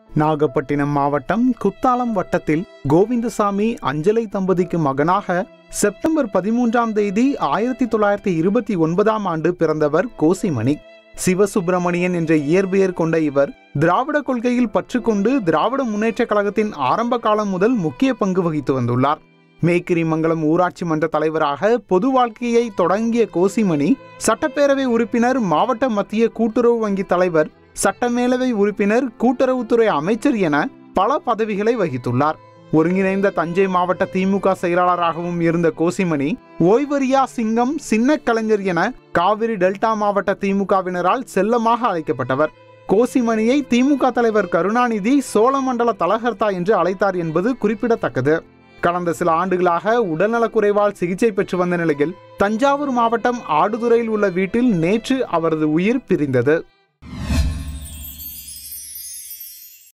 நாகப்பட்டினம் மாவட்டம் குத்தாலம் வட்டத்தில் கோவிந்தசாமி அஞ்சலை தம்பதிக்கு மகனாக செப்டம்பர் பதிமூன்றாம் தேதி ஆயிரத்தி தொள்ளாயிரத்தி இருபத்தி ஒன்பதாம் ஆண்டு பிறந்தவர் கோசிமணி சிவசுப்பிரமணியன் என்ற இயற்பெயர் கொண்ட இவர் திராவிட கொள்கையில் பற்றுக்கொண்டு திராவிட முன்னேற்றக் கழகத்தின் ஆரம்ப காலம் முதல் முக்கிய பங்கு வகித்து வந்துள்ளார் மேக்கிரிமங்கலம் ஊராட்சி மன்ற தலைவராக பொது வாழ்க்கையை தொடங்கிய கோசிமணி சட்டப்பேரவை உறுப்பினர் மாவட்ட மத்திய கூட்டுறவு வங்கி தலைவர் சட்டமேலவை உறுப்பினர் கூட்டுறவுத்துறை அமைச்சர் என பல பதவிகளை வகித்துள்ளார் ஒருங்கிணைந்த தஞ்சை மாவட்ட திமுக செயலாளராகவும் இருந்த கோசிமணி ஓய்வரியா சிங்கம் சின்ன கலைஞர் என காவிரி டெல்டா மாவட்ட திமுகவினரால் செல்லமாக அழைக்கப்பட்டவர் கோசிமணியை திமுக தலைவர் கருணாநிதி சோழமண்டல தலகர்த்தா என்று அழைத்தார் என்பது குறிப்பிடத்தக்கது கடந்த சில ஆண்டுகளாக உடல்நலக்குறைவால் சிகிச்சை பெற்று வந்த நிலையில் தஞ்சாவூர் மாவட்டம் ஆடுதுறையில் உள்ள வீட்டில் நேற்று அவரது உயிர் பிரிந்தது